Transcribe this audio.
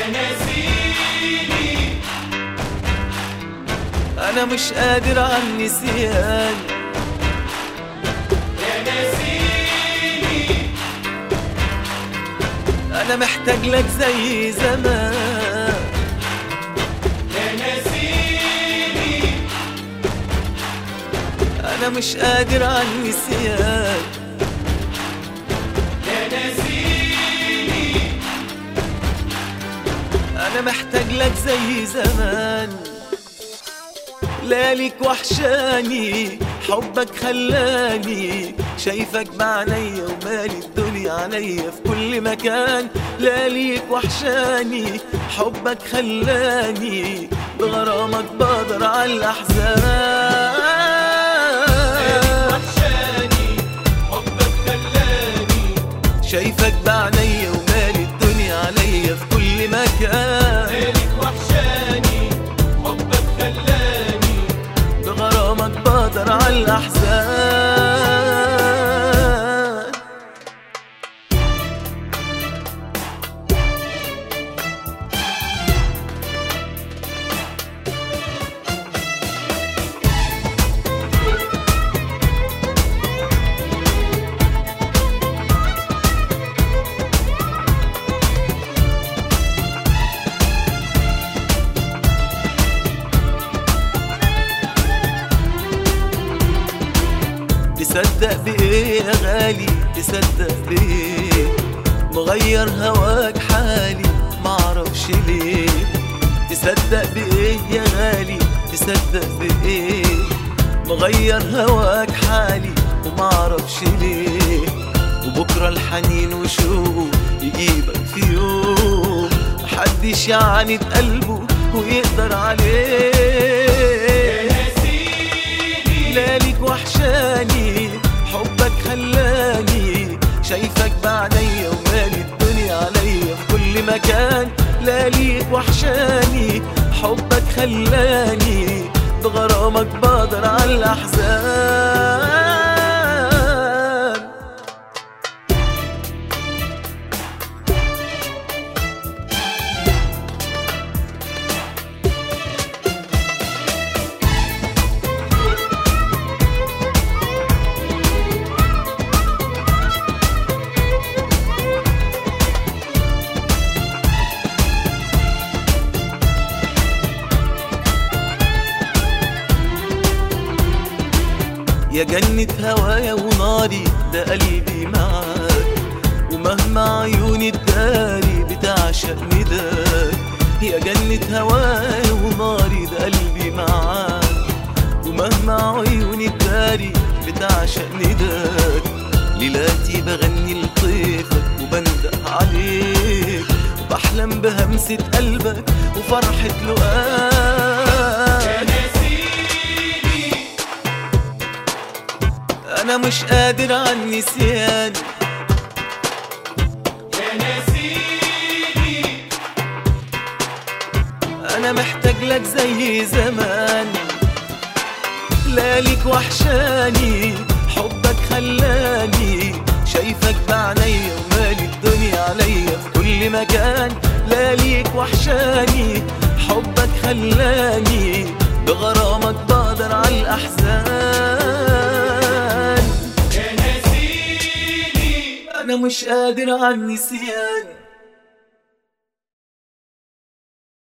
ناسيني انا مش قادر على النسيان يا ناسيني انا محتاج لك زي زمان يا ناسيني انا مش قادر على النسيان يا ناسيني انا محتاج لك زي زمان لياليك وحشاني حبك خلاني شايفك بعينيا ومالي الدنيا عليا في كل مكان لياليك وحشاني حبك خلاني بغرامك بقدر على الاحزان وحشاني حبك خلاني شايفك بعينيا ومالي الدنيا عليا في كل مكان ليلك وحشاني حبك خلاني بغرامك بقدر على الأحزان تصدق بإيه يا غالي تصدق بإيه مغير هواك حالي معرفش ليه تصدق بإيه يا غالي تصدق بإيه مغير هواك حالي ومعرفش ليه وبكرة الحنين وشوقه يجيبك في يوم محدش يعاند قلبه ويقدر عليه يا ناسيني لياليك وحشاني حبك خلاني شايفك بعينيا ومالي الدنيا عليا في كل مكان لياليك وحشاني حبك خلاني بغرامك بقدر على الأحزان يا جنة هوايا وناري ده قلبي معاك ومهما عيوني الداري بتعشق نداك يا جنة هوايا وناري ده قلبي معاك ومهما عيوني الداري بتعشق نداك ليلاتي بغني لطيفك وبندق عليك وبحلم بهمسة قلبك وفرحة يا لقاك ناسيني انا مش قادر على النسيان يا ناسيني انا محتاج لك زي زمان لياليك وحشاني حبك خلاني شايفك بعينيا ومالي الدنيا عليا في كل مكان لياليك وحشاني حبك خلاني بغرامك بقدر على الاحزان يا ناسيني انا مش قادر على النسيان